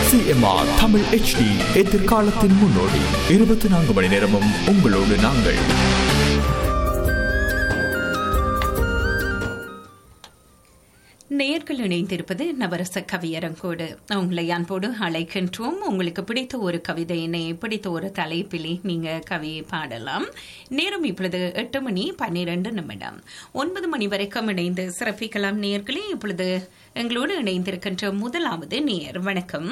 CMR Tamil HD எதிர்காலத்தின் முன்னோடி இருபத்தி நான்கு மணி நேரமும் உங்களோடு நாங்கள் நேர்கள் இணைந்திருப்பது நவரச கவியரங்கோடு உங்களை அன்போடு அழைக்கின்றோம் உங்களுக்கு பிடித்த ஒரு கவிதையினை பிடித்த ஒரு தலைப்பிலே நீங்க கவியை பாடலாம் நேரம் இப்பொழுது எட்டு மணி பன்னிரண்டு நிமிடம் ஒன்பது மணி வரைக்கும் இணைந்து சிறப்பிக்கலாம் நேர்களே இப்பொழுது எங்களோடு இணைந்திருக்கின்ற முதலாவது நேர் வணக்கம்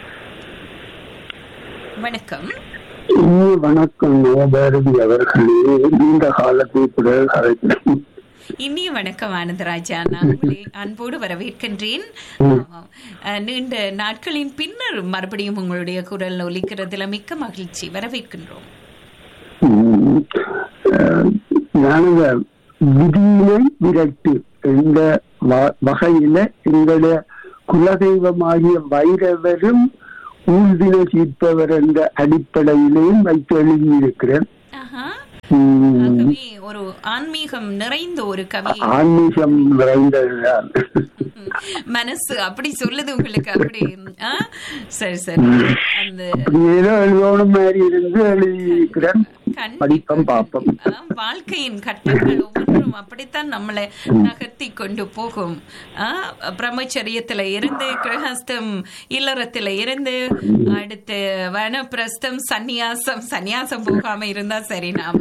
வணக்கம் இனிய வணக்கம் நவபாரதி அவர்களே நீண்ட காலத்தை பிறகு அழைக்கிறேன் இனிய வணக்கம் ஆனந்தராஜா நான் உங்களை அன்போடு வரவேற்கின்றேன் ஆமாம். அஹ், நீண்ட நாட்களின் பின்னர் மறுபடியும் உங்களுடைய குரல் ஒலிக்கிறதுல மிக்க மகிழ்ச்சி வரவேற்கின்றோம் உம், அஹ், நானுங்க விதியினை விரட்டு என்ற வ- வகையில எங்களுடைய குலதெய்வமாகிய வைரவரும் ஊழ்வினை தீர்ப்பவர் என்ற அடிப்படையிலேயும் வைத்து எழுதியிருக்கிறேன் ஆஹா. உம், ஆகவே ஒரு ஆன்மீகம் நிறைந்த ஒரு கவி ஆன்மீகம் நிறைந்ததுதான் மனசு அப்படி சொல்லுது உங்களுக்கு அப்படி ஆ? சரி சரி அந்த அப்படி ஏதோ எழுதணும் மாதிரி இருந்து எழுதியிருக்கிறேன் படிப்போம் பார்ப்போம் ஆ, வாழ்க்கையின் கட்டங்கள் ஒவ்வொன்றும் அப்படித்தான் நம்மளை நகர்த்தி கொண்டு போகும் ஆ, பிரம்மச்சரியத்துல இருந்து கிரகஸ்தம் இல்லறத்துல இருந்து அடுத்து வனப்பிரஸ்தம் சந்நியாசம் சந்நியாசம் போகாம இருந்தா சரி நாம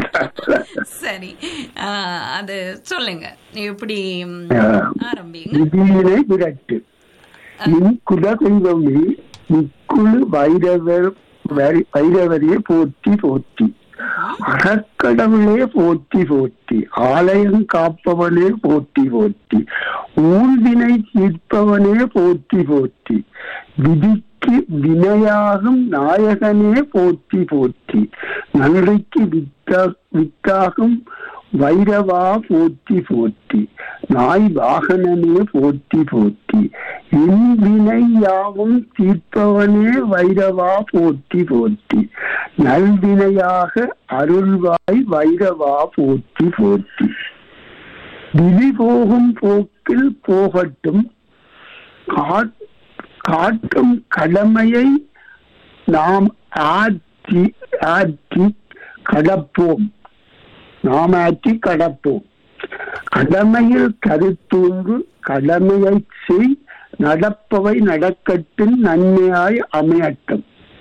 சரி ஆ, அது சொல்லுங்க எப்படி ம், ஆரம்பிங்க விதியினை விரட்டு என் குலதெய்வமே இக்குழு வைரவர் வை- வைரவரையே போற்றி போற்றி அறக்கடவுளே போற்றி போற்றி ஆலயம் காப்பவனே போற்றி போற்றி ஊழ்வினை தீர்ப்பவனே போற்றி போற்றி விதிக்கு வினையாகும் நாயகனே போற்றி போற்றி நன்றிக்கு வித்தா வித்தாகும் வைரவா போற்றி போற்றி நாய் வாகனனே போற்றி போற்றி என் வினை யாவும் தீர்ப்பவனே வைரவா போற்றி போற்றி நல்வினையாக அருள்வாய் வைரவா போற்றி போற்றி விதி போகும் போக்கில் போகட்டும் காட்- காட்டும் கடமையை நாம் ஆற்றி ஆற்றி கடப்போம் நாம் ஆற்றி கடப்போம் கடமையில் கருத்தூன்று கடமையை செய் நடப்பவை நடக்கட்டும் நன்மையாய் அமையட்டும்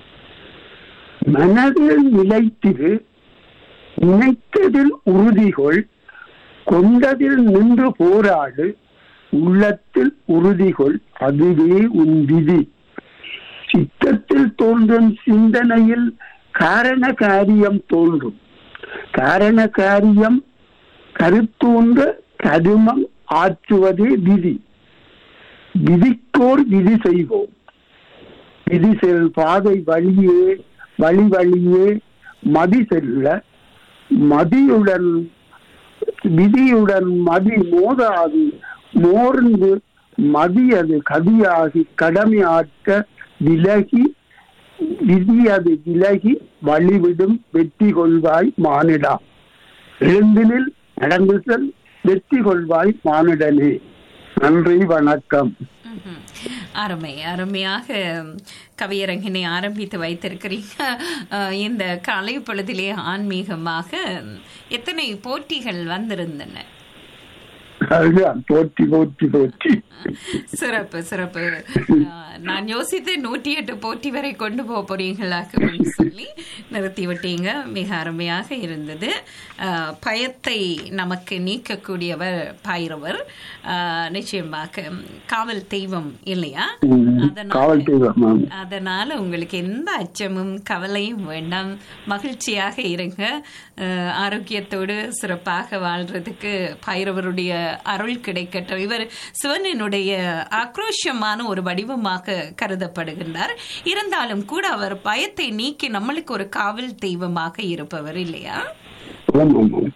மனதில் நிலைத்திரு நினைத்ததில் உறுதிகொள் கொண்டதில் நின்று போராடு உள்ளத்தில் உறுதிகொள் அதுவே உன் விதி சித்தத்தில் தோன்றும் சிந்தனையில் காரண காரியம் தோன்றும் காரண காரியம் கருத்தூன்ற கருமம் ஆற்றுவதே விதி விதிக்கோர் விதி செய்வோம் விதி செல் பாதை வழியே வழி வழியே மதி செல்ல மதியுடன் விதியுடன் மதி மோதாது மோர்ந்து மதி அது கதியாகி கடமை ஆற்ற விலகி விதி அது விலகி வழிவிடும் வெற்றி கொள்வாய் மானிடா எழுந்தினில் நடந்து செல் வெற்றி கொள்வாய் மானிடனே நன்றி வணக்கம் ம்ஹும். அருமை அருமையாக கவியரங்கினை ஆரம்பித்து வைத்திருக்கிறீங்க அஹ், இந்த காலை பொழுதிலே ஆன்மீகமாக எத்தனை போட்டிகள் வந்திருந்தன அதுதான் போற்றி போற்றி போற்றி சிறப்பு சிறப்பு அஹ், நான் யோசித்து நூற்றி எட்டு போட்டி வரை கொண்டு போக போறீங்களாக்குன்னு சொல்லி நிறுத்தி விட்டீங்க மிக அருமையாக இருந்தது அஹ், பயத்தை நமக்கு நீக்கக்கூடியவர் பயிரவர் அஹ், நிச்சயமாக காவல் தெய்வம் இல்லையா ம், அதனால- காவல் தெய்வம் ஆம். அதனால உங்களுக்கு எந்த அச்சமும் கவலையும் வேண்டாம் மகிழ்ச்சியாக இருங்க அஹ், ஆரோக்கியத்தோடு சிறப்பாக வாழ்றதுக்கு பைரவருடைய அருள் கிடைக்கட்டும் இவர் சிவனினுடைய ஆக்ரோஷமான ஒரு வடிவமாக கருதப்படுகின்றார் இருந்தாலும் கூட அவர் பயத்தை நீக்கி நம்மளுக்கு ஒரு காவல் தெய்வமாக இருப்பவர் இல்லையா ஆம், ஆமாம்.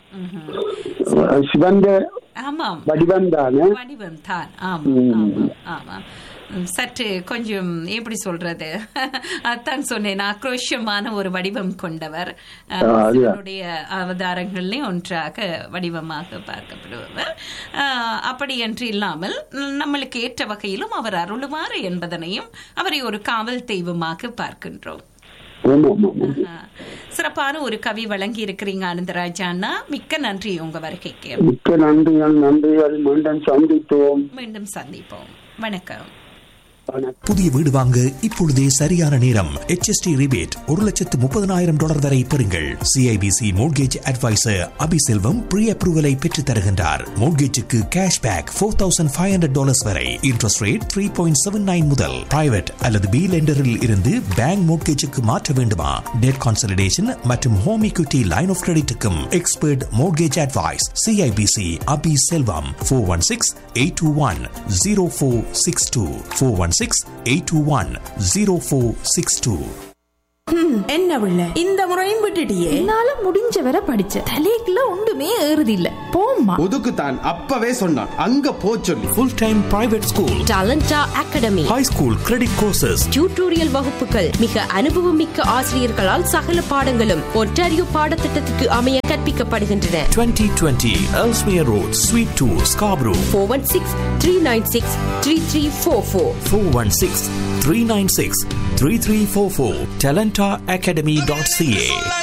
ம்ஹும். சிவந்த ஆமாம் வடிவம் தானே வடிவம் தான் ஆமாம் ஆமாம் ஆமாம் சற்று கொஞ்சம் எப்படி சொல்றது அதான் சொன்னேன் ஆக்ரோஷமான ஒரு வடிவம் கொண்டவர் அஹ், ஆ, அதுதான். சிவனுடைய அவதாரங்கள்லையும் ஒன்றாக வடிவமாக பார்க்கப்படுபவர் அஹ், அப்படி என்று இல்லாமல் நம்மளுக்கு ஏற்ற வகையிலும் அவர் அருளுமாறு என்பதனையும் அவரை ஒரு காவல் தெய்வமாக பார்க்கின்றோம் ஆமா ஆமா ஆமா அஹ், சிறப்பான ஒரு கவி வழங்கி இருக்கிறீங்க ஆனந்தராஜா அண்ணா மிக்க நன்றி உங்க வருகைக்கு மிக்க நன்றிகள் நன்றிகள் மீண்டும் சந்தித்தோம் மீண்டும் சந்திப்போம் வணக்கம் வணக்கம் புதிய வீடு வாங்க இப்பொழுதே சரியான நேரம் HST ரிபேட் ஒரு லட்சத்து முப்பதனாயிரம் டாலர் வரை பெறுங்கள் CIBC mortgage advisor Abiselvam pre அப்ரூவலை பெற்று தருகின்றார் மோட்கேஜுக்கு cash back four thousand five hundred dollars வரை interest rate three point seven nine முதல் பிரைவேட் அல்லது பி லெண்டரில் இருந்து பேங்க் மோட்கேஜுக்கு மாற்ற வேண்டுமா டெட் கான்சலிடேஷன் மற்றும் ஹோம் equity லைன் ஆஃப் கிரெடிட்டுக்கும் expert mortgage advice CIBC Abi Selvam four one six eight two one zero four six two four one six eight two one zero four six two என்ன பிள்ளை இந்த முறையும் விட்டுட்டியே என்னால முடிஞ்ச வரை படிச்ச தலைக்குள்ள ஒன்றுமே ஏறுது இல்ல போம்மா ஒதுக்குத்தான் அப்பவே சொன்னான் அங்க போ சொல்லி full time private school Talenta academy high school credit courses tutorial வகுப்புகள் மிக அனுபவமிக்க ஆசிரியர்களால் சகல பாடங்களும் ஒன்டாரியோ பாடத்திட்டத்துக்கு அமைய கற்பிக்கப்படுகின்றன 2020 Elsmere Road, Suite 2, Scarborough, four one six three nine six three three four four 416 396 3344, talentaacademy.ca.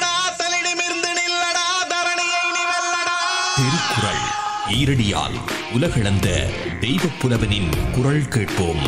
திருக்குறள் ஈரடியால் உலகளந்த தெய்வப் புலவனின் குரல் கேட்போம்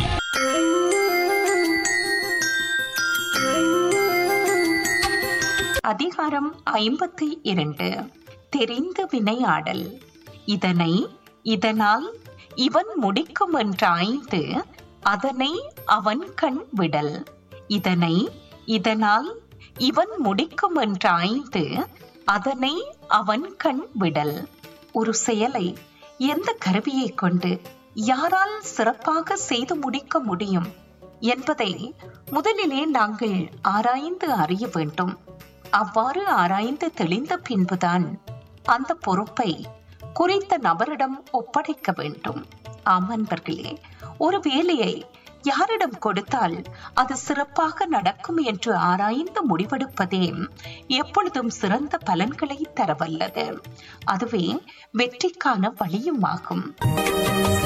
அதிகாரம் ஐம்பத்தி இரண்டு தெரிந்து வினையாடல் இதனை இதனால் இவன் முடிக்கும் என்றாய்ந்து அதனை அவன் கண் விடல் இதனை இதனால் இவன் முடிக்கும் என்றாய்ந்து அதனை அவன் கண் விடல் ஒரு செயலை எந்த கருவியை கொண்டு யாரால் சிறப்பாக செய்து முடிக்க முடியும் என்பதை முதலிலே நாங்கள் ஆராய்ந்து அறிய வேண்டும் அவ்வாறு ஆராய்ந்து தெளிந்த பின்புதான் அந்த பொறுப்பை குறித்த நபரிடம் ஒப்படைக்க வேண்டும் ஆம் அன்பர்களே ஒரு வேலையை யாரிடம் கொடுத்தால் அது சிறப்பாக நடக்கும் என்று ஆராய்ந்து முடிவெடுப்பதே எப்பொழுதும் சிறந்த பலன்களை தரவல்லது அதுவே வெற்றிக்கான வழியும் ஆகும்